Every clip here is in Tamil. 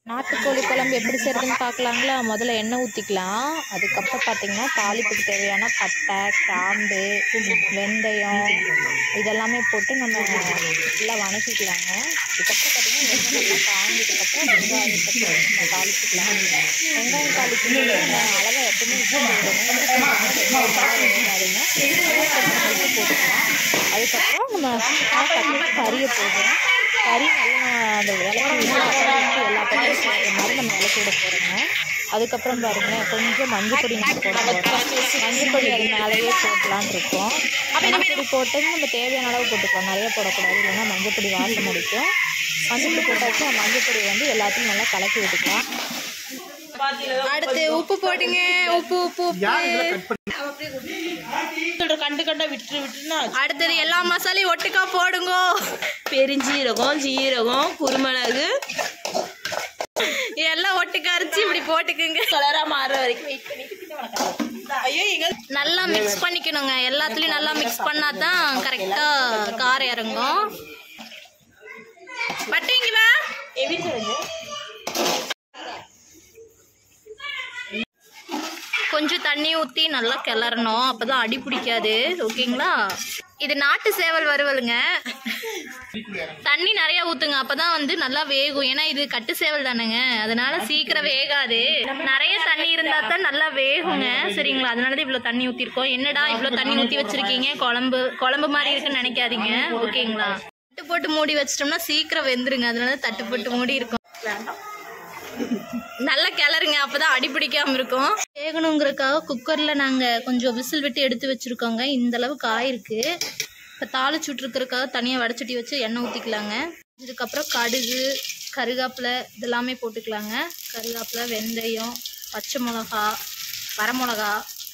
நாட்டுக்கோழி குழம்பு எப்படி செய்யறதுன்னு பார்க்கலாங்களா முதல்ல எண்ணெய் ஊற்றிக்கலாம் அதுக்கப்புறம் பார்த்தீங்கன்னா தாளிப்புக்கு தேவையான பட்டை கிராம்பு வெந்தயம் இதெல்லாமே போட்டு நம்ம நல்லா வணக்கிக்கலாங்க அதுக்கப்புறம் பார்த்தீங்கன்னா எண்ணெய் நல்லா காஞ்சதுக்கப்புறம் வெங்காயத்தை போட்டு நம்ம தாளிச்சுக்கலாம் வெங்காயம் தாளிக்கும்போது நம்ம அளவை எப்பவுமே உப்பு போடணும் வெங்காயம் நல்லா வேகாதுங்க உப்பு போட்டுக்கலாம் அதுக்கப்புறம் நம்ம பார்த்தீங்கன்னா கறியை போடுறோம் கறி நல்லா அந்த விளக்கி விட்டு எல்லா பக்கம் சேர்க்குற மாதிரி நம்ம விளக்கி விட போகிறோங்க அதுக்கப்புறம் பாருங்களேன் கொஞ்சம் மஞ்சள் பொடி நம்ம போட போகிறோம் மஞ்சள் பொடி அது மேலேயே போடலான்னு இருக்கோம் மஞ்சள் பொடி போட்டு நம்ம தேவையான அளவு போட்டுக்கலாம் நிறைய போடக்கூடாது இல்லைன்னா மஞ்சள் பொடி வாசம் அடிக்கும் மஞ்சள் பொடி போட்டாச்சு அந்த மஞ்சள் பொடி வந்து எல்லாத்தையும் நல்லா கலக்கி விட்டுக்கலாம் அடுத்து உப்பு போடுங்க உப்பு உப்பு உப்பு சொல்ற கண்டு கண்டா விட்டு விட்டுனா அடுத்தது எல்லா மசாலையும் ஒட்டுக்கா போடுங்க பெருஞ்சீரகம் ஜீரகம் குருமிளகு எல்லாம் ஒட்டுக்கா அரைச்சி இப்படி போட்டுக்குங்க கலரா மாறுற வரைக்கும் வெயிட் பண்ணிட்டு ஐயோ எங்க நல்லா மிக்ஸ் பண்ணிக்கணுங்க எல்லாத்துலயும் நல்லா மிக்ஸ் பண்ணா தான் கரெக்டா காரம் இறங்கும் பட்டிங்க வா எப்படி சொல்லுங்க கொஞ்சம் தண்ணி ஊற்றி நல்லா கிளறணும் அப்பதான் அடி பிடிக்காது ஓகேங்களா இது நாட்டு சேவல் வறுவலுங்க தண்ணி நிறைய ஊத்துங்க அப்பதான் வந்து நல்லா வேகும் ஏன்னா இது கட்டு சேவல் தானேங்க அதனால சீக்கிரம் வேகாது நிறைய தண்ணி இருந்தா தான் நல்லா வேகுங்க சரிங்களா அதனால தான் இவ்வளவு தண்ணி ஊத்திருக்கோம் என்னடா இவ்வளவு தண்ணி ஊத்தி வச்சிருக்கீங்க குழம்பு குழம்பு மாதிரி இருக்குன்னு நினைக்காதீங்க ஓகேங்களா தட்டு போட்டு மூடி வச்சிட்டோம்னா சீக்கிரம் வெந்துருங்க அதனால தான் தட்டு போட்டு மூடி இருக்கும் நல்லா கிளறுங்க அப்பதான் அடி பிடிக்காம இருக்கும் வேகணுங்கிறதுக்காக குக்கர்ல நாங்க கொஞ்சம் விசில் விட்டு எடுத்து வச்சிருக்கோங்க இந்த அளவு காய் இருக்கு இப்போ தாளிச்சு விட்டுருக்கிறதுக்காக தனியாக வடச்சட்டி வச்சு எண்ணெய் ஊற்றிக்கலாங்க இதுக்கப்புறம் கடுகு கருகாப்பிலை இதெல்லாமே போட்டுக்கலாங்க கருகாப்பிலை வெந்தயம் பச்சை மிளகா வரமிளகா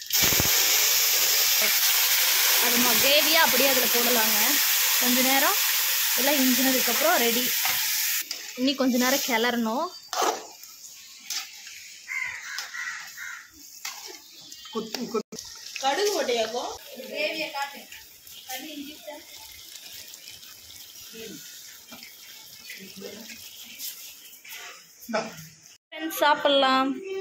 அது கிரேவியாக அப்படியே அதில் போடலாங்க கொஞ்ச நேரம் எல்லாம் இஞ்சினதுக்கப்புறம் ரெடி இன்னி கொஞ்ச நேரம் கிளறணும் கடுகு போட்டையாக்கும் ஃப்ரெண்ட்ஸ் சாப்பிட்லாம்